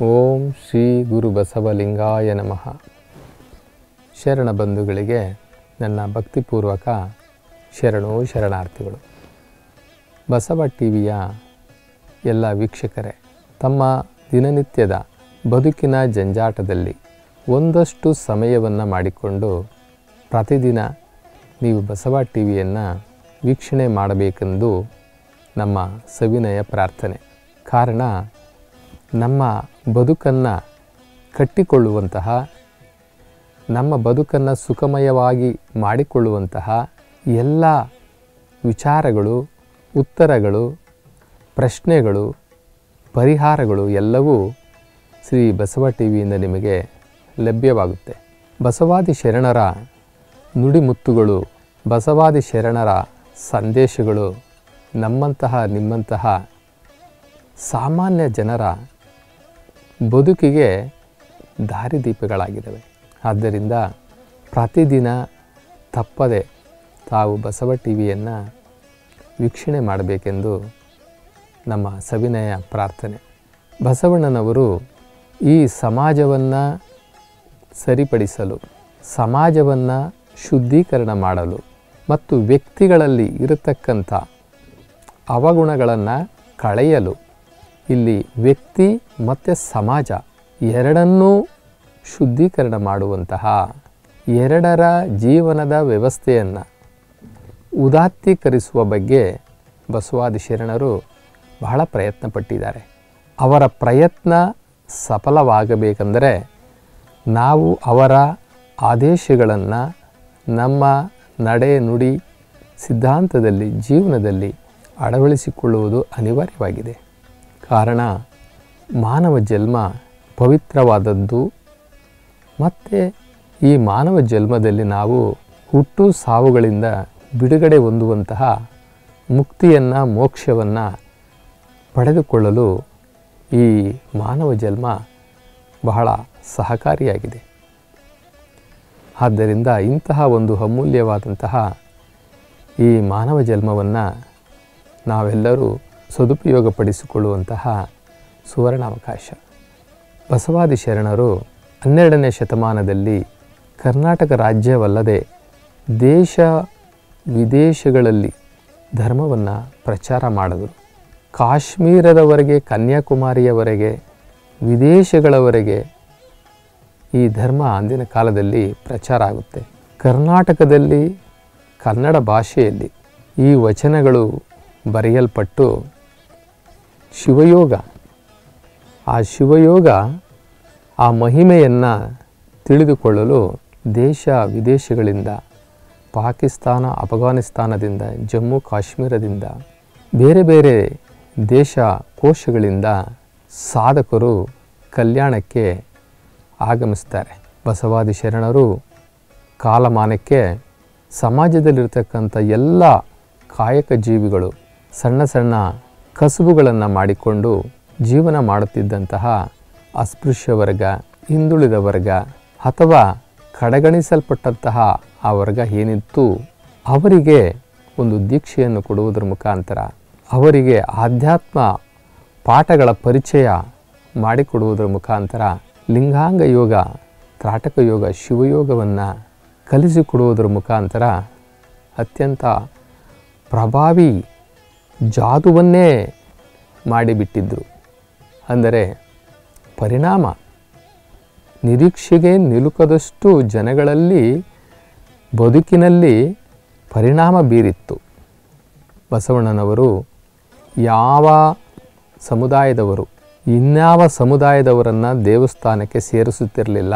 ಓಂ ಶ್ರೀ ಗುರು ಬಸವಲಿಂಗಾಯ ನಮಃ ಶರಣ ಬಂಧುಗಳಿಗೆ ನನ್ನ ಭಕ್ತಿಪೂರ್ವಕ ಶರಣು ಶರಣಾರ್ಥಿಗಳು ಬಸವ ಟಿ ವಿಯ ಎಲ್ಲ ವೀಕ್ಷಕರೇ ತಮ್ಮ ದಿನನಿತ್ಯದ ಬದುಕಿನ ಜಂಜಾಟದಲ್ಲಿ ಒಂದಷ್ಟು ಸಮಯವನ್ನು ಮಾಡಿಕೊಂಡು ಪ್ರತಿದಿನ ನೀವು ಬಸವ ಟಿ ವಿಯನ್ನು ವೀಕ್ಷಣೆ ಮಾಡಬೇಕೆಂದು ನಮ್ಮ ಸವಿನಯ ಪ್ರಾರ್ಥನೆ ಕಾರಣ ನಮ್ಮ ಬದುಕನ್ನು ಕಟ್ಟಿಕೊಳ್ಳುವಂತಹ ನಮ್ಮ ಬದುಕನ್ನು ಸುಖಮಯವಾಗಿ ಮಾಡಿಕೊಳ್ಳುವಂತಹ ಎಲ್ಲ ವಿಚಾರಗಳು ಉತ್ತರಗಳು ಪ್ರಶ್ನೆಗಳು ಪರಿಹಾರಗಳು ಎಲ್ಲವೂ ಶ್ರೀ ಬಸವ ಟಿ ವಿಯಿಂದ ನಿಮಗೆ ಲಭ್ಯವಾಗುತ್ತೆ ಬಸವಾದಿ ಶರಣರ ನುಡಿಮುತ್ತುಗಳು ಬಸವಾದಿ ಶರಣರ ಸಂದೇಶಗಳು ನಮ್ಮಂತಹ ನಿಮ್ಮಂತಹ ಸಾಮಾನ್ಯ ಜನರ ಬದುಕಿಗೆ ದಾರಿದೀಪಗಳಾಗಿದ್ದಾವೆ ಆದ್ದರಿಂದ ಪ್ರತಿದಿನ ತಪ್ಪದೆ ತಾವು ಬಸವ ಟಿ ವಿಯನ್ನು ವೀಕ್ಷಣೆ ಮಾಡಬೇಕೆಂದು ನಮ್ಮ ಸವಿನಯ ಪ್ರಾರ್ಥನೆ ಬಸವಣ್ಣನವರು ಈ ಸಮಾಜವನ್ನು ಸರಿಪಡಿಸಲು ಸಮಾಜವನ್ನು ಶುದ್ಧೀಕರಣ ಮಾಡಲು ಮತ್ತು ವ್ಯಕ್ತಿಗಳಲ್ಲಿ ಇರತಕ್ಕಂಥ ಅವಗುಣಗಳನ್ನು ಕಳೆಯಲು ಇಲ್ಲಿ ವ್ಯಕ್ತಿ ಮತ್ತು ಸಮಾಜ ಎರಡನ್ನೂ ಶುದ್ಧೀಕರಣ ಮಾಡುವಂತಹ ಎರಡರ ಜೀವನದ ವ್ಯವಸ್ಥೆಯನ್ನು ಉದಾತ್ತೀಕರಿಸುವ ಬಗ್ಗೆ ಬಸವಾದಿ ಶರಣರು ಬಹಳ ಪ್ರಯತ್ನ ಪಟ್ಟಿದ್ದಾರೆ ಅವರ ಪ್ರಯತ್ನ ಸಫಲವಾಗಬೇಕೆಂದರೆ ನಾವು ಅವರ ಆದೇಶಗಳನ್ನು ನಮ್ಮ ನಡೆ ನುಡಿ ಸಿದ್ಧಾಂತದಲ್ಲಿ ಜೀವನದಲ್ಲಿ ಅಳವಡಿಸಿಕೊಳ್ಳುವುದು ಅನಿವಾರ್ಯವಾಗಿದೆ ಕಾರಣ ಮಾನವ ಜನ್ಮ ಪವಿತ್ರವಾದದ್ದು ಮತ್ತು ಈ ಮಾನವ ಜನ್ಮದಲ್ಲಿ ನಾವು ಹುಟ್ಟು ಸಾವುಗಳಿಂದ ಬಿಡುಗಡೆ ಹೊಂದುವಂತಹ ಮುಕ್ತಿಯನ್ನು ಮೋಕ್ಷವನ್ನು ಪಡೆದುಕೊಳ್ಳಲು ಈ ಮಾನವ ಜನ್ಮ ಬಹಳ ಸಹಕಾರಿಯಾಗಿದೆ ಆದ್ದರಿಂದ ಇಂತಹ ಒಂದು ಅಮೂಲ್ಯವಾದಂತಹ ಈ ಮಾನವ ಜನ್ಮವನ್ನು ನಾವೆಲ್ಲರೂ ಸದುಪಯೋಗಪಡಿಸಿಕೊಳ್ಳುವಂತಹ ಸುವರ್ಣಾವಕಾಶ ಬಸವಾದಿ ಶರಣರು ಹನ್ನೆರಡನೇ ಶತಮಾನದಲ್ಲಿ ಕರ್ನಾಟಕ ರಾಜ್ಯವಲ್ಲದೆ ದೇಶ ವಿದೇಶಗಳಲ್ಲಿ ಧರ್ಮವನ್ನು ಪ್ರಚಾರ ಮಾಡಿದರು ಕಾಶ್ಮೀರದವರೆಗೆ ಕನ್ಯಾಕುಮಾರಿಯವರೆಗೆ ವಿದೇಶಗಳವರೆಗೆ ಈ ಧರ್ಮ ಅಂದಿನ ಕಾಲದಲ್ಲಿ ಪ್ರಚಾರ ಆಗುತ್ತೆ ಕರ್ನಾಟಕದಲ್ಲಿ ಕನ್ನಡ ಭಾಷೆಯಲ್ಲಿ ಈ ವಚನಗಳು ಬರೆಯಲ್ಪಟ್ಟು ಶಿವಯೋಗ ಆ ಶಿವಯೋಗ ಆ ಮಹಿಮೆಯನ್ನು ತಿಳಿದುಕೊಳ್ಳಲು ದೇಶ ವಿದೇಶಗಳಿಂದ ಪಾಕಿಸ್ತಾನ ಅಫಘಾನಿಸ್ತಾನದಿಂದ ಜಮ್ಮು ಕಾಶ್ಮೀರದಿಂದ ಬೇರೆ ಬೇರೆ ದೇಶ ಕೋಶಗಳಿಂದ ಸಾಧಕರು ಕಲ್ಯಾಣಕ್ಕೆ ಆಗಮಿಸ್ತಾರೆ ಬಸವಾದಿ ಶರಣರು ಕಾಲಮಾನಕ್ಕೆ ಸಮಾಜದಲ್ಲಿರ್ತಕ್ಕಂಥ ಎಲ್ಲ ಕಾಯಕ ಜೀವಿಗಳು ಸಣ್ಣ ಸಣ್ಣ ಕಸುಬುಗಳನ್ನು ಮಾಡಿಕೊಂಡು ಜೀವನ ಮಾಡುತ್ತಿದ್ದಂತಹ ಅಸ್ಪೃಶ್ಯ ವರ್ಗ ಹಿಂದುಳಿದ ವರ್ಗ ಅಥವಾ ಕಡೆಗಣಿಸಲ್ಪಟ್ಟಂತಹ ಆ ವರ್ಗ ಏನಿತ್ತು ಅವರಿಗೆ ಒಂದು ದೀಕ್ಷೆಯನ್ನು ಕೊಡುವುದರ ಮುಖಾಂತರ ಅವರಿಗೆ ಆಧ್ಯಾತ್ಮ ಪಾಠಗಳ ಪರಿಚಯ ಮಾಡಿಕೊಡುವುದರ ಮುಖಾಂತರ ಲಿಂಗಾಂಗ ಯೋಗ ತ್ರಾಟಕ ಯೋಗ ಶಿವಯೋಗವನ್ನು ಕಲಿಸಿಕೊಡುವುದರ ಮುಖಾಂತರ ಅತ್ಯಂತ ಪ್ರಭಾವಿ ಜಾದುವನ್ನೇ ಮಾಡಿಬಿಟ್ಟಿದ್ದರು ಅಂದರೆ ಪರಿಣಾಮ ನಿರೀಕ್ಷೆಗೆ ನಿಲುಕದಷ್ಟು ಜನಗಳಲ್ಲಿ ಬದುಕಿನಲ್ಲಿ ಪರಿಣಾಮ ಬೀರಿತ್ತು ಬಸವಣ್ಣನವರು ಯಾವ ಸಮುದಾಯದವರು ಇನ್ಯಾವ ಸಮುದಾಯದವರನ್ನು ದೇವಸ್ಥಾನಕ್ಕೆ ಸೇರಿಸುತ್ತಿರಲಿಲ್ಲ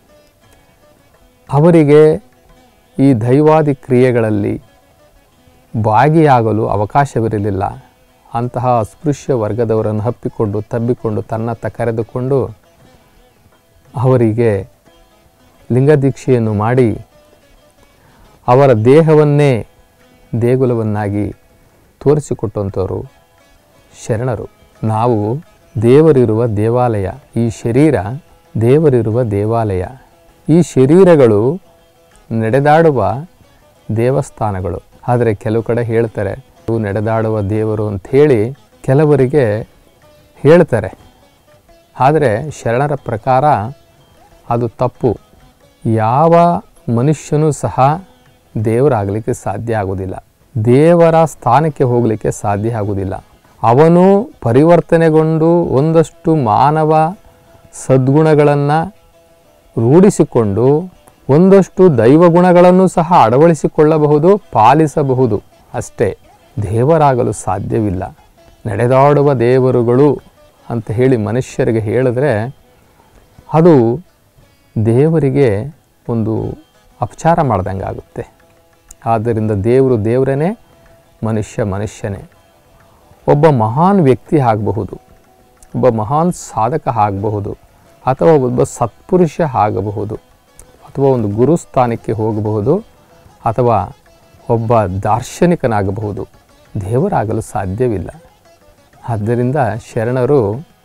ಅವರಿಗೆ ಈ ದೈವಾದಿ ಕ್ರಿಯೆಗಳಲ್ಲಿ ಭಾಗಿಯಾಗಲು ಅವಕಾಶವಿರಲಿಲ್ಲ ಅಂತಹ ಅಸ್ಪೃಶ್ಯ ವರ್ಗದವರನ್ನು ಹಪ್ಪಿಕೊಂಡು ತಬ್ಬಿಕೊಂಡು ತನ್ನತ್ತ ಕರೆದುಕೊಂಡು ಅವರಿಗೆ ಲಿಂಗದೀಕ್ಷೆಯನ್ನು ಮಾಡಿ ಅವರ ದೇಹವನ್ನೇ ದೇಗುಲವನ್ನಾಗಿ ತೋರಿಸಿಕೊಟ್ಟಂಥವರು ಶರಣರು ನಾವು ದೇವರಿರುವ ದೇವಾಲಯ ಈ ಶರೀರ ದೇವರಿರುವ ದೇವಾಲಯ ಈ ಶರೀರಗಳು ನಡೆದಾಡುವ ದೇವಸ್ಥಾನಗಳು ಆದರೆ ಕೆಲವು ಕಡೆ ಹೇಳ್ತಾರೆ ಇವು ನಡೆದಾಡುವ ದೇವರು ಅಂಥೇಳಿ ಕೆಲವರಿಗೆ ಹೇಳ್ತಾರೆ ಆದರೆ ಶರಣರ ಪ್ರಕಾರ ಅದು ತಪ್ಪು ಯಾವ ಮನುಷ್ಯನೂ ಸಹ ದೇವರಾಗಲಿಕ್ಕೆ ಸಾಧ್ಯ ಆಗೋದಿಲ್ಲ ದೇವರ ಸ್ಥಾನಕ್ಕೆ ಹೋಗಲಿಕ್ಕೆ ಸಾಧ್ಯ ಆಗೋದಿಲ್ಲ ಅವನು ಪರಿವರ್ತನೆಗೊಂಡು ಒಂದಷ್ಟು ಮಾನವ ಸದ್ಗುಣಗಳನ್ನು ರೂಢಿಸಿಕೊಂಡು ಒಂದಷ್ಟು ದೈವ ಗುಣಗಳನ್ನು ಸಹ ಅಳವಡಿಸಿಕೊಳ್ಳಬಹುದು ಪಾಲಿಸಬಹುದು ಅಷ್ಟೇ ದೇವರಾಗಲು ಸಾಧ್ಯವಿಲ್ಲ ನಡೆದಾಡುವ ದೇವರುಗಳು ಅಂತ ಹೇಳಿ ಮನುಷ್ಯರಿಗೆ ಹೇಳಿದ್ರೆ ಅದು ದೇವರಿಗೆ ಒಂದು ಅಪಚಾರ ಮಾಡ್ದಂಗೆ ಆಗುತ್ತೆ ಆದ್ದರಿಂದ ದೇವರು ದೇವರೇ ಮನುಷ್ಯ ಮನುಷ್ಯನೇ ಒಬ್ಬ ಮಹಾನ್ ವ್ಯಕ್ತಿ ಆಗಬಹುದು ಒಬ್ಬ ಮಹಾನ್ ಸಾಧಕ ಆಗಬಹುದು ಅಥವಾ ಒಬ್ಬ ಸತ್ಪುರುಷ ಆಗಬಹುದು ಅಥವಾ ಒಂದು ಗುರುಸ್ಥಾನಕ್ಕೆ ಹೋಗಬಹುದು ಅಥವಾ ಒಬ್ಬ ದಾರ್ಶನಿಕನಾಗಬಹುದು ದೇವರಾಗಲು ಸಾಧ್ಯವಿಲ್ಲ ಆದ್ದರಿಂದ ಶರಣರು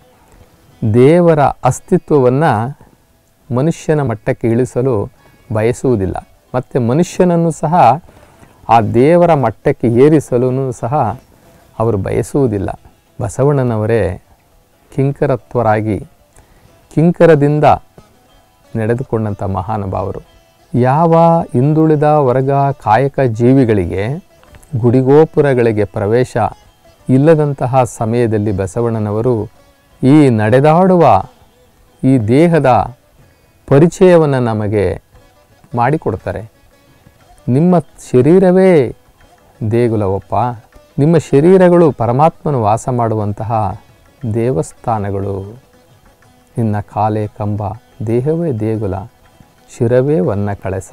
ದೇವರ ಅಸ್ತಿತ್ವವನ್ನು ಮನುಷ್ಯನ ಮಟ್ಟಕ್ಕೆ ಇಳಿಸಲು ಬಯಸುವುದಿಲ್ಲ ಮತ್ತು ಮನುಷ್ಯನನ್ನು ಸಹ ಆ ದೇವರ ಮಟ್ಟಕ್ಕೆ ಏರಿಸಲು ಸಹ ಅವರು ಬಯಸುವುದಿಲ್ಲ ಬಸವಣ್ಣನವರೇ ಕಿಂಕರತ್ವರಾಗಿ ಕಿಂಕರದಿಂದ ನಡೆದುಕೊಂಡಂಥ ಮಹಾನುಭಾವರು ಯಾವ ಹಿಂದುಳಿದ ವರ್ಗ ಕಾಯಕ ಜೀವಿಗಳಿಗೆ ಗುಡಿಗೋಪುರಗಳಿಗೆ ಪ್ರವೇಶ ಇಲ್ಲದಂತಹ ಸಮಯದಲ್ಲಿ ಬಸವಣ್ಣನವರು ಈ ನಡೆದಾಡುವ ಈ ದೇಹದ ಪರಿಚಯವನ್ನು ನಮಗೆ ಮಾಡಿಕೊಡ್ತಾರೆ ನಿಮ್ಮ ಶರೀರವೇ ದೇಗುಲವಪ್ಪ ನಿಮ್ಮ ಶರೀರಗಳು ಪರಮಾತ್ಮನು ವಾಸ ಮಾಡುವಂತಹ ದೇವಸ್ಥಾನಗಳು ನಿನ್ನ ಕಾಲೇ ಕಂಬ ದೇಹವೇ ದೇಗುಲ ಶಿರವೇ ವನ್ನ ಕಳಸ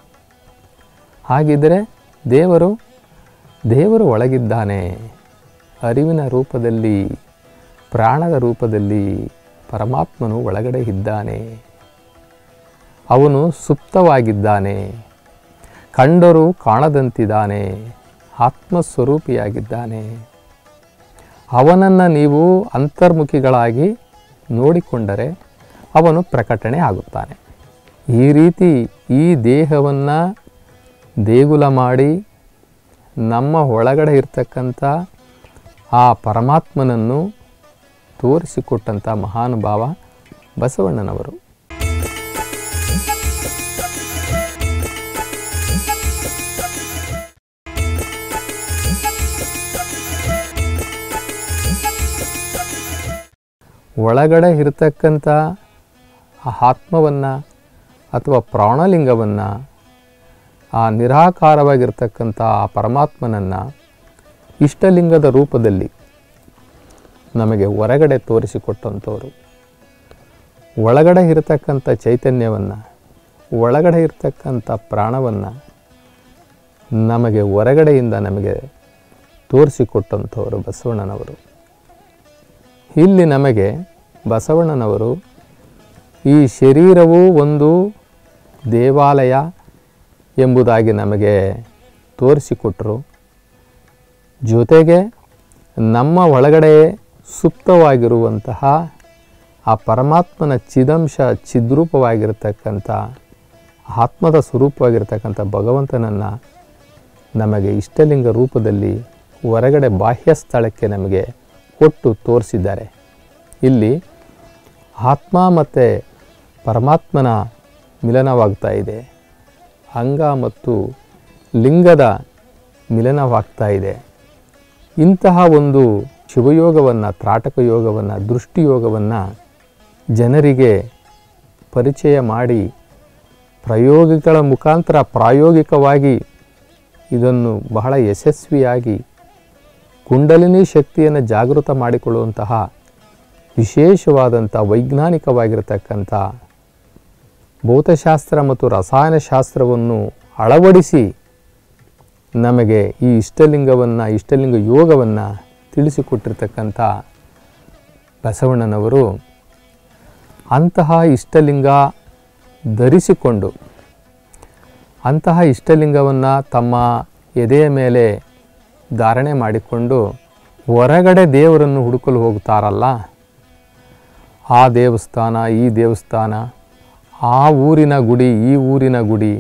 ಹಾಗಿದ್ದರೆ ದೇವರು ದೇವರು ಒಳಗಿದ್ದಾನೆ ಅರಿವಿನ ರೂಪದಲ್ಲಿ ಪ್ರಾಣದ ರೂಪದಲ್ಲಿ ಪರಮಾತ್ಮನು ಒಳಗಡೆ ಇದ್ದಾನೆ ಅವನು ಸುಪ್ತವಾಗಿದ್ದಾನೆ ಕಂಡರೂ ಕಾಣದಂತಿದ್ದಾನೆ ಆತ್ಮಸ್ವರೂಪಿಯಾಗಿದ್ದಾನೆ ಅವನನ್ನು ನೀವು ಅಂತರ್ಮುಖಿಗಳಾಗಿ ನೋಡಿಕೊಂಡರೆ ಅವನು ಪ್ರಕಟಣೆ ಆಗುತ್ತಾನೆ ಈ ರೀತಿ ಈ ದೇಹವನ್ನು ದೇಗುಲ ಮಾಡಿ ನಮ್ಮ ಒಳಗಡೆ ಇರ್ತಕ್ಕಂಥ ಆ ಪರಮಾತ್ಮನನ್ನು ತೋರಿಸಿಕೊಟ್ಟಂಥ ಮಹಾನುಭಾವ ಬಸವಣ್ಣನವರು ಒಳಗಡೆ ಇರತಕ್ಕಂಥ ಆ ಆತ್ಮವನ್ನು ಅಥವಾ ಪ್ರಾಣಲಿಂಗವನ್ನು ಆ ನಿರಾಕಾರವಾಗಿರ್ತಕ್ಕಂಥ ಆ ಪರಮಾತ್ಮನನ್ನು ಇಷ್ಟಲಿಂಗದ ರೂಪದಲ್ಲಿ ನಮಗೆ ಹೊರಗಡೆ ತೋರಿಸಿಕೊಟ್ಟಂಥವರು ಒಳಗಡೆ ಇರತಕ್ಕಂಥ ಚೈತನ್ಯವನ್ನು ಒಳಗಡೆ ಇರತಕ್ಕಂಥ ಪ್ರಾಣವನ್ನು ನಮಗೆ ಹೊರಗಡೆಯಿಂದ ನಮಗೆ ತೋರಿಸಿಕೊಟ್ಟಂಥವರು ಬಸವಣ್ಣನವರು ಇಲ್ಲಿ ನಮಗೆ ಬಸವಣ್ಣನವರು ಈ ಶರೀರವು ಒಂದು ದೇವಾಲಯ ಎಂಬುದಾಗಿ ನಮಗೆ ತೋರಿಸಿಕೊಟ್ಟರು ಜೊತೆಗೆ ನಮ್ಮ ಒಳಗಡೆ ಸುಪ್ತವಾಗಿರುವಂತಹ ಆ ಪರಮಾತ್ಮನ ಚಿದಂಶ ಚಿದ್ರೂಪವಾಗಿರ್ತಕ್ಕಂಥ ಆತ್ಮದ ಸ್ವರೂಪವಾಗಿರ್ತಕ್ಕಂಥ ಭಗವಂತನನ್ನು ನಮಗೆ ಇಷ್ಟಲಿಂಗ ರೂಪದಲ್ಲಿ ಹೊರಗಡೆ ಬಾಹ್ಯ ಸ್ಥಳಕ್ಕೆ ನಮಗೆ ಕೊಟ್ಟು ತೋರಿಸಿದ್ದಾರೆ ಇಲ್ಲಿ ಆತ್ಮ ಮತ್ತು ಪರಮಾತ್ಮನ ಮಿಲನವಾಗ್ತಾ ಇದೆ ಅಂಗ ಮತ್ತು ಲಿಂಗದ ಮಿಲನವಾಗ್ತಾ ಇದೆ ಇಂತಹ ಒಂದು ಶಿವಯೋಗವನ್ನು ತ್ರಾಟಕ ಯೋಗವನ್ನು ದೃಷ್ಟಿಯೋಗವನ್ನು ಜನರಿಗೆ ಪರಿಚಯ ಮಾಡಿ ಪ್ರಯೋಗಿಗಳ ಮುಖಾಂತರ ಪ್ರಾಯೋಗಿಕವಾಗಿ ಇದನ್ನು ಬಹಳ ಯಶಸ್ವಿಯಾಗಿ ಕುಂಡಲಿನಿ ಶಕ್ತಿಯನ್ನು ಜಾಗೃತ ಮಾಡಿಕೊಳ್ಳುವಂತಹ ವಿಶೇಷವಾದಂಥ ವೈಜ್ಞಾನಿಕವಾಗಿರತಕ್ಕಂಥ ಭೌತಶಾಸ್ತ್ರ ಮತ್ತು ರಸಾಯನಶಾಸ್ತ್ರವನ್ನು ಅಳವಡಿಸಿ ನಮಗೆ ಈ ಇಷ್ಟಲಿಂಗವನ್ನು ಇಷ್ಟಲಿಂಗ ಯೋಗವನ್ನು ತಿಳಿಸಿಕೊಟ್ಟಿರ್ತಕ್ಕಂಥ ಬಸವಣ್ಣನವರು ಅಂತಹ ಇಷ್ಟಲಿಂಗ ಧರಿಸಿಕೊಂಡು ಅಂತಹ ಇಷ್ಟಲಿಂಗವನ್ನು ತಮ್ಮ ಎದೆಯ ಮೇಲೆ ಧಾರಣೆ ಮಾಡಿಕೊಂಡು ಹೊರಗಡೆ ದೇವರನ್ನು ಹುಡುಕಲು ಹೋಗ್ತಾರಲ್ಲ ಆ ದೇವಸ್ಥಾನ ಈ ದೇವಸ್ಥಾನ ಆ ಊರಿನ ಗುಡಿ ಈ ಊರಿನ ಗುಡಿ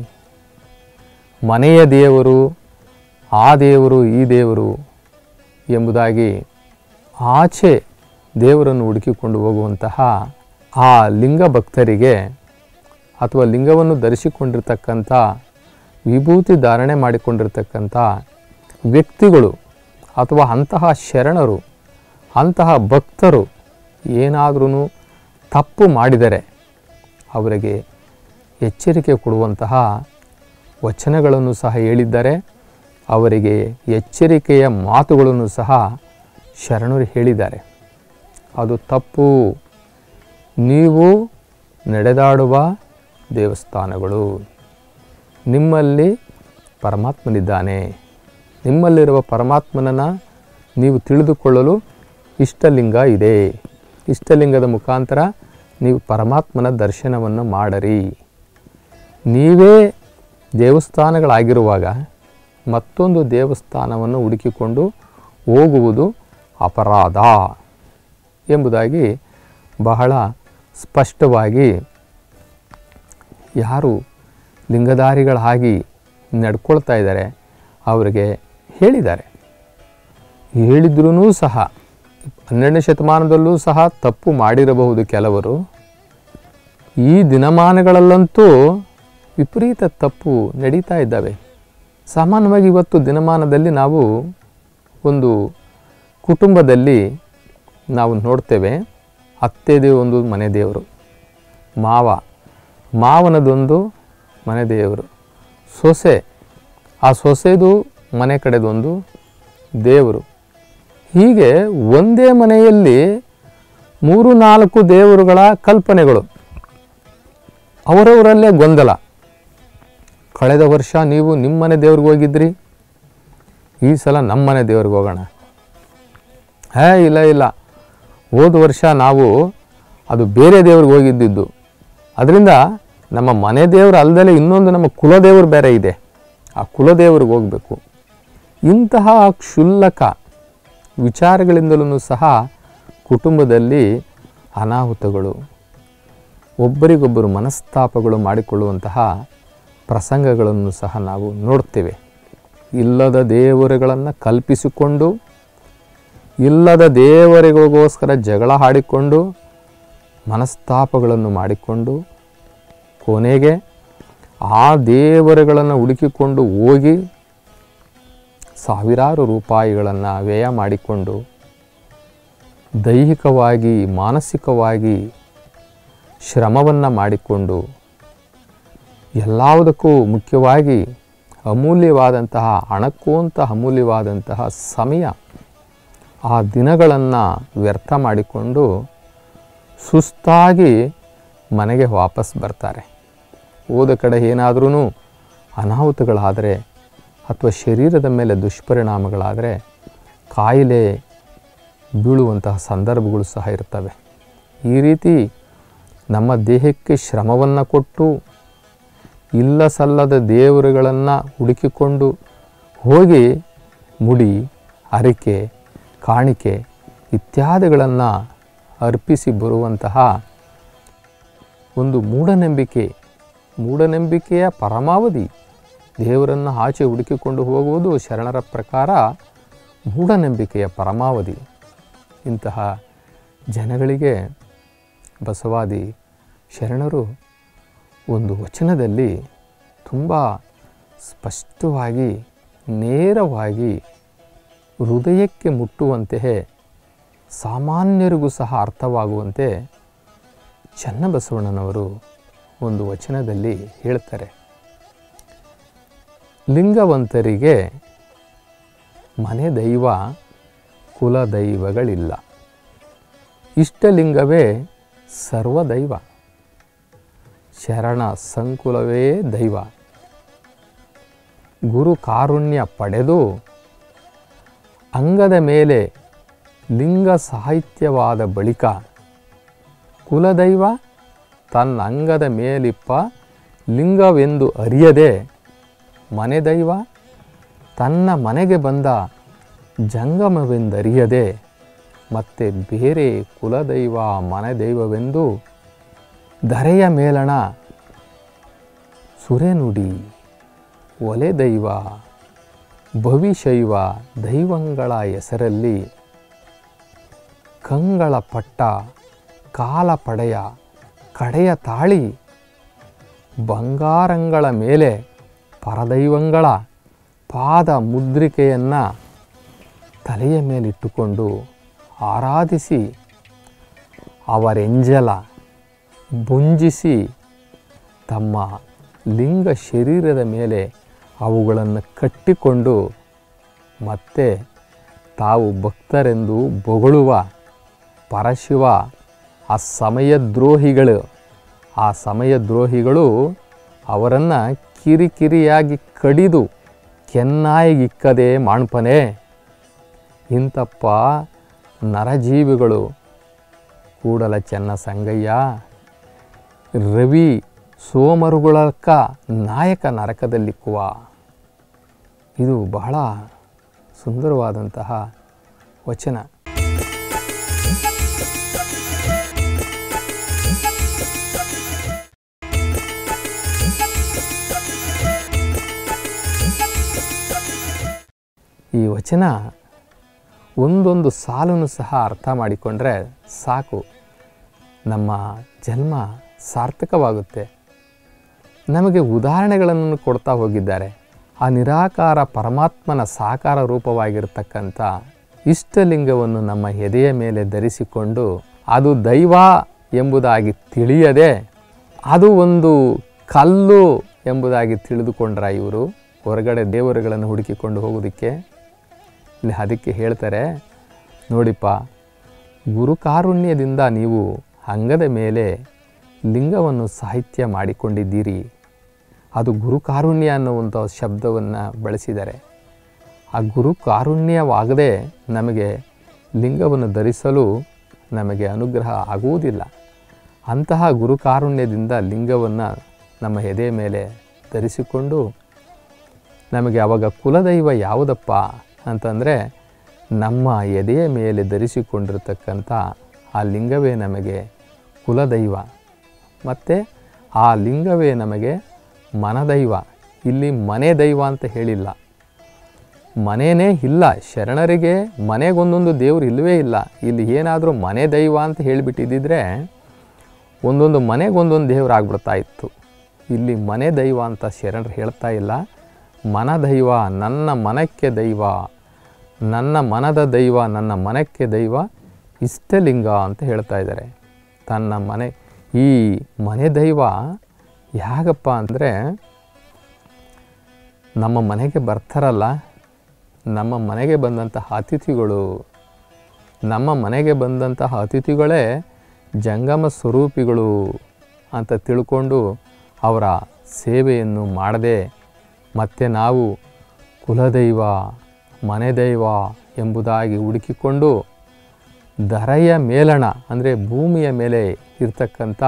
ಮನೆಯ ದೇವರು ಆ ದೇವರು ಈ ದೇವರು ಎಂಬುದಾಗಿ ಆಚೆ ದೇವರನ್ನು ಹುಡುಕಿಕೊಂಡು ಹೋಗುವಂತಹ ಆ ಲಿಂಗ ಭಕ್ತರಿಗೆ ಅಥವಾ ಲಿಂಗವನ್ನು ಧರಿಸಿಕೊಂಡಿರ್ತಕ್ಕಂಥ ವಿಭೂತಿ ಧಾರಣೆ ಮಾಡಿಕೊಂಡಿರ್ತಕ್ಕಂಥ ವ್ಯಕ್ತಿಗಳು ಅಥವಾ ಅಂತಹ ಶರಣರು ಅಂತಹ ಭಕ್ತರು ಏನಾದ್ರೂ ತಪ್ಪು ಮಾಡಿದರೆ ಅವರಿಗೆ ಎಚ್ಚರಿಕೆ ಕೊಡುವಂತಹ ವಚನಗಳನ್ನು ಸಹ ಹೇಳಿದ್ದಾರೆ ಅವರಿಗೆ ಎಚ್ಚರಿಕೆಯ ಮಾತುಗಳನ್ನು ಸಹ ಶರಣರು ಹೇಳಿದ್ದಾರೆ ಅದು ತಪ್ಪು ನೀವು ನಡೆದಾಡುವ ದೇವಸ್ಥಾನಗಳು ನಿಮ್ಮಲ್ಲಿ ಪರಮಾತ್ಮನಿದ್ದಾನೆ ನಿಮ್ಮಲ್ಲಿರುವ ಪರಮಾತ್ಮನನ್ನು ನೀವು ತಿಳಿದುಕೊಳ್ಳಲು ಇಷ್ಟಲಿಂಗ ಇದೆ ಇಷ್ಟಲಿಂಗದ ಮುಖಾಂತರ ನೀವು ಪರಮಾತ್ಮನ ದರ್ಶನವನ್ನು ಮಾಡರಿ ನೀವೇ ದೇವಸ್ಥಾನಗಳಾಗಿರುವಾಗ ಮತ್ತೊಂದು ದೇವಸ್ಥಾನವನ್ನು ಹುಡುಕಿಕೊಂಡು ಹೋಗುವುದು ಅಪರಾಧ ಎಂಬುದಾಗಿ ಬಹಳ ಸ್ಪಷ್ಟವಾಗಿ ಯಾರು ಲಿಂಗಧಾರಿಗಳಾಗಿ ನಡ್ಕೊಳ್ತಾ ಇದ್ದಾರೆ ಅವರಿಗೆ ಹೇಳಿದ್ದಾರೆ ಹೇಳಿದ್ರೂ ಸಹ ಹನ್ನೆರಡನೇ ಶತಮಾನದಲ್ಲೂ ಸಹ ತಪ್ಪು ಮಾಡಿರಬಹುದು ಕೆಲವರು ಈ ದಿನಮಾನಗಳಲ್ಲಂತೂ ವಿಪರೀತ ತಪ್ಪು ನಡೀತಾ ಇದ್ದಾವೆ ಸಾಮಾನ್ಯವಾಗಿ ಇವತ್ತು ದಿನಮಾನದಲ್ಲಿ ನಾವು ಒಂದು ಕುಟುಂಬದಲ್ಲಿ ನಾವು ನೋಡ್ತೇವೆ ಅತ್ತೆದೇ ಒಂದು ಮನೆ ದೇವರು ಮಾವ ಮಾವನದೊಂದು ಮನೆ ದೇವರು ಸೊಸೆ ಆ ಸೊಸೆದು ಮನೆ ಕಡೆದೊಂದು ದೇವರು ಹೀಗೆ ಒಂದೇ ಮನೆಯಲ್ಲಿ ಮೂರು ನಾಲ್ಕು ದೇವರುಗಳ ಕಲ್ಪನೆಗಳು ಅವರವರಲ್ಲೇ ಗೊಂದಲ ಕಳೆದ ವರ್ಷ ನೀವು ನಿಮ್ಮನೆ ದೇವ್ರಿಗೆ ಹೋಗಿದ್ರಿ ಈ ಸಲ ನಮ್ಮನೆ ದೇವ್ರಿಗೆ ಹೋಗೋಣ ಹೇ ಇಲ್ಲ ಇಲ್ಲ ಹೋದ ವರ್ಷ ನಾವು ಅದು ಬೇರೆ ದೇವ್ರಿಗೆ ಹೋಗಿದ್ದಿದ್ದು ಅದರಿಂದ ನಮ್ಮ ಮನೆ ದೇವರು ಅಲ್ಲದೆ ಇನ್ನೊಂದು ನಮ್ಮ ಕುಲದೇವರು ಬೇರೆ ಇದೆ ಆ ಕುಲದೇವ್ರಿಗೆ ಹೋಗಬೇಕು ಇಂತಹ ಕ್ಷುಲ್ಲಕ ವಿಚಾರಗಳಿಂದಲೂ ಸಹ ಕುಟುಂಬದಲ್ಲಿ ಅನಾಹುತಗಳು ಒಬ್ಬರಿಗೊಬ್ಬರು ಮನಸ್ತಾಪಗಳು ಮಾಡಿಕೊಳ್ಳುವಂತಹ ಪ್ರಸಂಗಗಳನ್ನು ಸಹ ನಾವು ನೋಡ್ತೇವೆ ಇಲ್ಲದ ದೇವರುಗಳನ್ನು ಕಲ್ಪಿಸಿಕೊಂಡು ಇಲ್ಲದ ದೇವರಿಗೋಸ್ಕರ ಜಗಳ ಆಡಿಕೊಂಡು ಮನಸ್ತಾಪಗಳನ್ನು ಮಾಡಿಕೊಂಡು ಕೊನೆಗೆ ಆ ದೇವರುಗಳನ್ನು ಹುಡುಕಿಕೊಂಡು ಹೋಗಿ ಸಾವಿರಾರು ರೂಪಾಯಿಗಳನ್ನು ವ್ಯಯ ಮಾಡಿಕೊಂಡು ದೈಹಿಕವಾಗಿ ಮಾನಸಿಕವಾಗಿ ಶ್ರಮವನ್ನು ಮಾಡಿಕೊಂಡು ಎಲ್ಲದಕ್ಕೂ ಮುಖ್ಯವಾಗಿ ಅಮೂಲ್ಯವಾದಂತಹ ಹಣಕ್ಕೂ ಅಂತ ಅಮೂಲ್ಯವಾದಂತಹ ಸಮಯ ಆ ದಿನಗಳನ್ನು ವ್ಯರ್ಥ ಮಾಡಿಕೊಂಡು ಸುಸ್ತಾಗಿ ಮನೆಗೆ ವಾಪಸ್ ಬರ್ತಾರೆ ಹೋದ ಕಡೆ ಏನಾದ್ರೂ ಅನಾಹುತಗಳಾದರೆ ಅಥವಾ ಶರೀರದ ಮೇಲೆ ದುಷ್ಪರಿಣಾಮಗಳಾದರೆ ಕಾಯಿಲೆ ಬೀಳುವಂತಹ ಸಂದರ್ಭಗಳು ಸಹ ಇರ್ತವೆ ಈ ರೀತಿ ನಮ್ಮ ದೇಹಕ್ಕೆ ಶ್ರಮವನ್ನು ಕೊಟ್ಟು ಇಲ್ಲ ಸಲ್ಲದ ದೇವರುಗಳನ್ನು ಹುಡುಕಿಕೊಂಡು ಹೋಗಿ ಮುಡಿ ಹರಿಕೆ ಕಾಣಿಕೆ ಇತ್ಯಾದಿಗಳನ್ನು ಅರ್ಪಿಸಿ ಬರುವಂತಹ ಒಂದು ಮೂಢನಂಬಿಕೆ ಮೂಢನಂಬಿಕೆಯ ಪರಮಾವಧಿ ದೇವರನ್ನು ಆಚೆ ಹುಡುಕಿಕೊಂಡು ಹೋಗುವುದು ಶರಣರ ಪ್ರಕಾರ ಮೂಢನಂಬಿಕೆಯ ಪರಮಾವಧಿ ಇಂತಹ ಜನಗಳಿಗೆ ಬಸವಾದಿ ಶರಣರು ಒಂದು ವಚನದಲ್ಲಿ ತುಂಬ ಸ್ಪಷ್ಟವಾಗಿ ನೇರವಾಗಿ ಹೃದಯಕ್ಕೆ ಮುಟ್ಟುವಂತೆಯೇ ಸಾಮಾನ್ಯರಿಗೂ ಸಹ ಅರ್ಥವಾಗುವಂತೆ ಚನ್ನಬಸವಣ್ಣನವರು ಒಂದು ವಚನದಲ್ಲಿ ಹೇಳ್ತಾರೆ ಲಿಂಗವಂತರಿಗೆ ಮನೆ ದೈವ ಕುಲದೈವಗಳಿಲ್ಲ ಇಷ್ಟಲಿಂಗವೇ ಸರ್ವದೈವ ಶರಣ ಸಂಕುಲವೇ ದೈವ ಗುರು ಕಾರುಣ್ಯ ಪಡೆದು ಅಂಗದ ಮೇಲೆ ಲಿಂಗ ಸಾಹಿತ್ಯವಾದ ಬಳಿಕ ಕುಲದೈವ ತನ್ನ ಅಂಗದ ಮೇಲಿಪ್ಪ ಲಿಂಗವೆಂದು ಅರಿಯದೆ ಮನೆದೈವ ತನ್ನ ಮನೆಗೆ ಬಂದ ಜಂಗಮವೆಂದರಿಯದೆ ಮತ್ತೆ ಬೇರೆ ಕುಲದೈವ ಮನೆದೈವವೆಂದು ಧರೆಯ ಮೇಲಣ ಸುರೆನುಡಿ ಒಲೆದೈವ ಭವಿಶೈವ ದೈವಂಗಳ ಹೆಸರಲ್ಲಿ ಕಂಗಳ ಪಟ್ಟ ಕಾಲ ಪಡೆಯ ಕಡೆಯ ತಾಳಿ ಬಂಗಾರಂಗಳ ಮೇಲೆ ಪರದೈವಂಗಳ ಪಾದ ಮುದ್ರಿಕೆಯನ್ನು ತಲೆಯ ಮೇಲಿಟ್ಟುಕೊಂಡು ಆರಾಧಿಸಿ ಅವರೆಂಜಲ ಬುಂಜಿಸಿ ತಮ್ಮ ಲಿಂಗ ಶರೀರದ ಮೇಲೆ ಅವುಗಳನ್ನು ಕಟ್ಟಿಕೊಂಡು ಮತ್ತೆ ತಾವು ಭಕ್ತರೆಂದು ಬೊಗಳುವ ಪರಶಿವ ಆ ಸಮಯದ್ರೋಹಿಗಳು ಆ ಸಮಯದ್ರೋಹಿಗಳು ಅವರನ್ನು ಕಿರಿಕಿರಿಯಾಗಿ ಕಡಿದು ಕೆನ್ನಾಯಿಗಿಕ್ಕದೆ ಮಾಣ್ಪನೆ ಇಂತಪ್ಪ ನರಜೀವಿಗಳು ಕೂಡಲ ಚೆನ್ನ ಸಂಗಯ್ಯ ರವಿ ಸೋಮರುಗಳಕ್ಕ ನಾಯಕ ನರಕದಲ್ಲಿಕ್ಕುವ ಇದು ಬಹಳ ಸುಂದರವಾದಂತಹ ವಚನ ಈ ವಚನ ಒಂದೊಂದು ಸಾಲನ್ನು ಸಹ ಅರ್ಥ ಮಾಡಿಕೊಂಡ್ರೆ ಸಾಕು ನಮ್ಮ ಜನ್ಮ ಸಾರ್ಥಕವಾಗುತ್ತೆ ನಮಗೆ ಉದಾಹರಣೆಗಳನ್ನು ಕೊಡ್ತಾ ಹೋಗಿದ್ದಾರೆ ಆ ನಿರಾಕಾರ ಪರಮಾತ್ಮನ ಸಾಕಾರ ರೂಪವಾಗಿರ್ತಕ್ಕಂಥ ಇಷ್ಟಲಿಂಗವನ್ನು ನಮ್ಮ ಎದೆಯ ಮೇಲೆ ಧರಿಸಿಕೊಂಡು ಅದು ದೈವ ಎಂಬುದಾಗಿ ತಿಳಿಯದೆ ಅದು ಒಂದು ಕಲ್ಲು ಎಂಬುದಾಗಿ ತಿಳಿದುಕೊಂಡ್ರ ಇವರು ಹೊರಗಡೆ ದೇವರುಗಳನ್ನು ಹುಡುಕಿಕೊಂಡು ಹೋಗೋದಕ್ಕೆ ಇಲ್ಲಿ ಅದಕ್ಕೆ ಹೇಳ್ತಾರೆ ನೋಡಿಪ್ಪ ಗುರುಕಾರುಣ್ಯದಿಂದ ನೀವು ಅಂಗದ ಮೇಲೆ ಲಿಂಗವನ್ನು ಸಾಹಿತ್ಯ ಮಾಡಿಕೊಂಡಿದ್ದೀರಿ ಅದು ಗುರುಕಾರುಣ್ಯ ಅನ್ನುವಂಥ ಶಬ್ದವನ್ನು ಬಳಸಿದ್ದಾರೆ ಆ ಗುರು ಕಾರುಣ್ಯವಾಗದೆ ನಮಗೆ ಲಿಂಗವನ್ನು ಧರಿಸಲು ನಮಗೆ ಅನುಗ್ರಹ ಆಗುವುದಿಲ್ಲ ಅಂತಹ ಗುರುಕಾರುಣ್ಯದಿಂದ ಲಿಂಗವನ್ನು ನಮ್ಮ ಎದೆ ಮೇಲೆ ಧರಿಸಿಕೊಂಡು ನಮಗೆ ಅವಾಗ ಕುಲದೈವ ಯಾವುದಪ್ಪ ಅಂತಂದರೆ ನಮ್ಮ ಎದೆಯ ಮೇಲೆ ಧರಿಸಿಕೊಂಡಿರ್ತಕ್ಕಂಥ ಆ ಲಿಂಗವೇ ನಮಗೆ ಕುಲದೈವ ಮತ್ತು ಆ ಲಿಂಗವೇ ನಮಗೆ ಮನದೈವ ಇಲ್ಲಿ ಮನೆ ದೈವ ಅಂತ ಹೇಳಿಲ್ಲ ಮನೆಯೇ ಇಲ್ಲ ಶರಣರಿಗೆ ಮನೆಗೊಂದೊಂದು ದೇವರು ಇಲ್ಲವೇ ಇಲ್ಲ ಇಲ್ಲಿ ಏನಾದರೂ ಮನೆ ದೈವ ಅಂತ ಹೇಳಿಬಿಟ್ಟಿದ್ದಿದ್ರೆ ಒಂದೊಂದು ಮನೆಗೊಂದೊಂದು ದೇವ್ರು ಆಗ್ಬಿಡ್ತಾ ಇತ್ತು ಇಲ್ಲಿ ಮನೆ ದೈವ ಅಂತ ಶರಣರು ಹೇಳ್ತಾ ಇಲ್ಲ ಮನ ದೈವ ನನ್ನ ಮನಕ್ಕೆ ದೈವ ನನ್ನ ಮನದ ದೈವ ನನ್ನ ಮನಕ್ಕೆ ದೈವ ಇಷ್ಟಲಿಂಗ ಅಂತ ಹೇಳ್ತಾ ಇದ್ದಾರೆ ತನ್ನ ಮನೆ ಈ ಮನೆ ದೈವ ಯಾಗಪ್ಪ ಅಂದರೆ ನಮ್ಮ ಮನೆಗೆ ಬರ್ತಾರಲ್ಲ ನಮ್ಮ ಮನೆಗೆ ಬಂದಂತಹ ಅತಿಥಿಗಳು ನಮ್ಮ ಮನೆಗೆ ಬಂದಂತಹ ಅತಿಥಿಗಳೇ ಜಂಗಮ ಸ್ವರೂಪಿಗಳು ಅಂತ ತಿಳ್ಕೊಂಡು ಅವರ ಸೇವೆಯನ್ನು ಮಾಡದೆ ಮತ್ತೆ ನಾವು ಕುಲದೈವ ಮನೆದೈವ ಎಂಬುದಾಗಿ ಹುಡುಕಿಕೊಂಡು ಧರೆಯ ಮೇಲಣ ಅಂದರೆ ಭೂಮಿಯ ಮೇಲೆ ಇರ್ತಕ್ಕಂಥ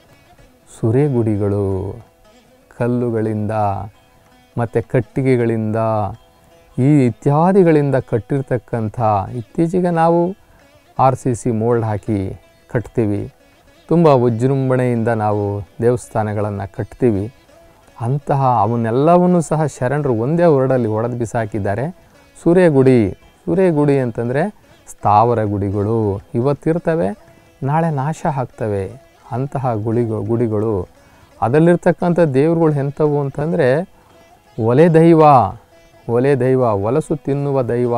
ಸುರೆಗುಡಿಗಳು ಕಲ್ಲುಗಳಿಂದ ಮತ್ತು ಕಟ್ಟಿಗೆಗಳಿಂದ ಈ ಇತ್ಯಾದಿಗಳಿಂದ ಕಟ್ಟಿರ್ತಕ್ಕಂಥ ಇತ್ತೀಚೆಗೆ ನಾವು ಆರ್ ಸಿ ಸಿ ಮೋಲ್ಡ್ ಹಾಕಿ ಕಟ್ತೀವಿ ತುಂಬ ವಿಜೃಂಭಣೆಯಿಂದ ನಾವು ದೇವಸ್ಥಾನಗಳನ್ನು ಕಟ್ತೀವಿ ಅಂತಹ ಅವನ್ನೆಲ್ಲವನ್ನೂ ಸಹ ಶರಣರು ಒಂದೇ ವರ್ಡಲ್ಲಿ ಒಡೆದು ಬಿಸಾಕಿದ್ದಾರೆ ಸೂರ್ಯಗುಡಿ ಸೂರ್ಯಗುಡಿ ಅಂತಂದರೆ ಸ್ಥಾವರ ಗುಡಿಗಳು ಇವತ್ತಿರ್ತವೆ ನಾಳೆ ನಾಶ ಆಗ್ತವೆ ಅಂತಹ ಗುಳಿಗಳು ಗುಡಿಗಳು ಅದರಲ್ಲಿರ್ತಕ್ಕಂಥ ದೇವ್ರುಗಳು ಎಂಥವು ಅಂತಂದರೆ ಒಲೆ ದೈವ ಒಲೆ ದೈವ ಹೊಲಸು ತಿನ್ನುವ ದೈವ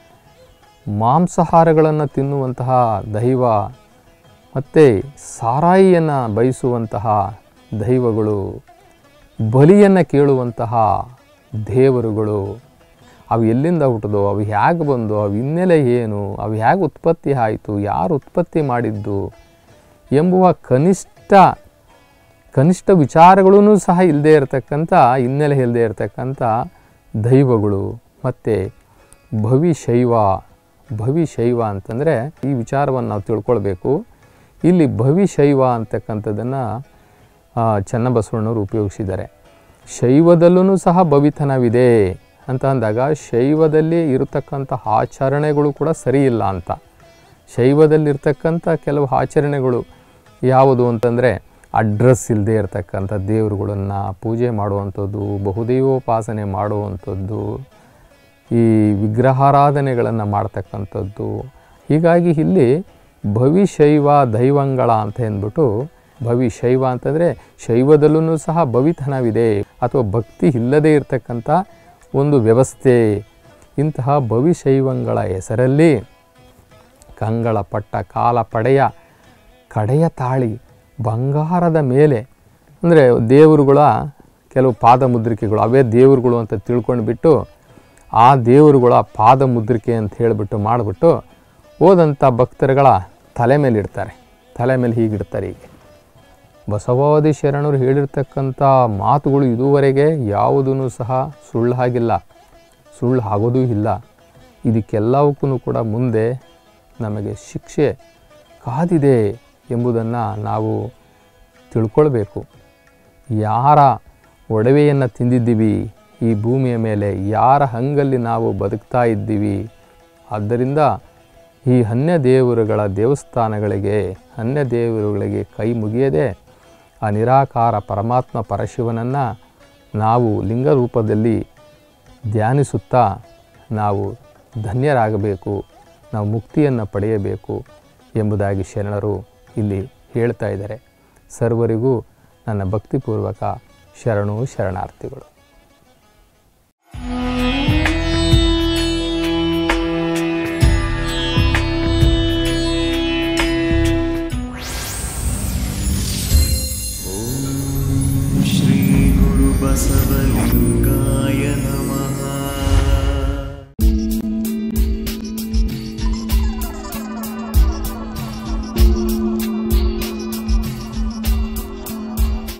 ಮಾಂಸಾಹಾರಗಳನ್ನು ತಿನ್ನುವಂತಹ ದೈವ ಮತ್ತು ಸಾರಾಯಿಯನ್ನು ಬಯಸುವಂತಹ ದೈವಗಳು ಬಲಿಯನ್ನು ಕೇಳುವಂತಹ ದೇವರುಗಳು ಅವು ಎಲ್ಲಿಂದ ಹುಟ್ಟಿದೋ ಅವು ಹೇಗೆ ಬಂದು ಅವು ಹಿನ್ನೆಲೆ ಏನು ಅವು ಹೇಗೆ ಉತ್ಪತ್ತಿ ಆಯಿತು ಯಾರು ಉತ್ಪತ್ತಿ ಮಾಡಿದ್ದು ಎಂಬುವ ಕನಿಷ್ಠ ಕನಿಷ್ಠ ವಿಚಾರಗಳೂ ಸಹ ಇಲ್ಲದೆ ಇರತಕ್ಕಂಥ ಹಿನ್ನೆಲೆ ಇಲ್ಲದೆ ಇರತಕ್ಕಂಥ ದೈವಗಳು ಮತ್ತು ಭವಿಶೈವ ಭವಿಶೈವ ಅಂತಂದರೆ ಈ ವಿಚಾರವನ್ನು ನಾವು ತಿಳ್ಕೊಳ್ಬೇಕು ಇಲ್ಲಿ ಭವಿಶೈವ ಅಂತಕ್ಕಂಥದ್ದನ್ನು ಚನ್ನಬಸವಣ್ಣವರು ಉಪಯೋಗಿಸಿದ್ದಾರೆ ಶೈವದಲ್ಲೂ ಸಹ ಭವಿತನವಿದೆ ಅಂತ ಅಂದಾಗ ಶೈವದಲ್ಲಿ ಇರತಕ್ಕಂಥ ಆಚರಣೆಗಳು ಕೂಡ ಸರಿ ಇಲ್ಲ ಅಂತ ಶೈವದಲ್ಲಿರ್ತಕ್ಕಂಥ ಕೆಲವು ಆಚರಣೆಗಳು ಯಾವುದು ಅಂತಂದರೆ ಅಡ್ರೆಸ್ ಇಲ್ಲದೆ ಇರತಕ್ಕಂಥ ದೇವರುಗಳನ್ನು ಪೂಜೆ ಮಾಡುವಂಥದ್ದು ಬಹುದೈವೋಪಾಸನೆ ಮಾಡುವಂಥದ್ದು ಈ ವಿಗ್ರಹಾರಾಧನೆಗಳನ್ನು ಮಾಡ್ತಕ್ಕಂಥದ್ದು ಹೀಗಾಗಿ ಇಲ್ಲಿ ಭವಿಶೈವ ದೈವಂಗಳ ಅಂತ ಅಂದ್ಬಿಟ್ಟು ಭವಿಶೈವ ಅಂತಂದರೆ ಶೈವದಲ್ಲೂ ಸಹ ಭವಿತನವಿದೆ ಅಥವಾ ಭಕ್ತಿ ಇಲ್ಲದೇ ಇರತಕ್ಕಂಥ ಒಂದು ವ್ಯವಸ್ಥೆ ಇಂತಹ ಭವಿಶೈವಂಗಳ ಹೆಸರಲ್ಲಿ ಕಂಗಳ ಪಟ್ಟ ಕಾಲ ಪಡೆಯ ಕಡೆಯ ತಾಳಿ ಬಂಗಾರದ ಮೇಲೆ ಅಂದರೆ ದೇವರುಗಳ ಕೆಲವು ಪಾದ ಮುದ್ರಿಕೆಗಳು ಅವೇ ದೇವರುಗಳು ಅಂತ ತಿಳ್ಕೊಂಡು ಬಿಟ್ಟು ಆ ದೇವರುಗಳ ಪಾದ ಮುದ್ರಿಕೆ ಅಂತ ಹೇಳಿಬಿಟ್ಟು ಮಾಡಿಬಿಟ್ಟು ಹೋದಂಥ ಭಕ್ತರುಗಳ ತಲೆ ಮೇಲೆ ಇಡ್ತಾರೆ ತಲೆ ಮೇಲೆ ಹೀಗಿಡ್ತಾರೆ ಹೀಗೆ ಬಸವಾದಿ ಶರಣರು ಹೇಳಿರ್ತಕ್ಕಂಥ ಮಾತುಗಳು ಇದುವರೆಗೆ ಯಾವುದೂ ಸಹ ಸುಳ್ಳು ಆಗಿಲ್ಲ ಸುಳ್ಳು ಆಗೋದೂ ಇಲ್ಲ ಇದಕ್ಕೆಲ್ಲವಕ್ಕೂ ಕೂಡ ಮುಂದೆ ನಮಗೆ ಶಿಕ್ಷೆ ಕಾದಿದೆ ಎಂಬುದನ್ನು ನಾವು ತಿಳ್ಕೊಳ್ಬೇಕು ಯಾರ ಒಡವೆಯನ್ನು ತಿಂದಿದ್ದೀವಿ ಈ ಭೂಮಿಯ ಮೇಲೆ ಯಾರ ಹಂಗಲ್ಲಿ ನಾವು ಬದುಕ್ತಾ ಇದ್ದೀವಿ ಆದ್ದರಿಂದ ಈ ಅನ್ಯ ದೇವರುಗಳ ದೇವಸ್ಥಾನಗಳಿಗೆ ಅನ್ಯ ದೇವರುಗಳಿಗೆ ಕೈ ಮುಗಿಯದೆ ಆ ನಿರಾಕಾರ ಪರಮಾತ್ಮ ಪರಶಿವನನ್ನು ನಾವು ಲಿಂಗ ರೂಪದಲ್ಲಿ ಧ್ಯಾನಿಸುತ್ತಾ ನಾವು ಧನ್ಯರಾಗಬೇಕು ನಾವು ಮುಕ್ತಿಯನ್ನು ಪಡೆಯಬೇಕು ಎಂಬುದಾಗಿ ಶರಣರು ಇಲ್ಲಿ ಹೇಳ್ತಾ ಇದ್ದಾರೆ ಸರ್ವರಿಗೂ ನನ್ನ ಭಕ್ತಿಪೂರ್ವಕ ಶರಣು ಶರಣಾರ್ಥಿಗಳು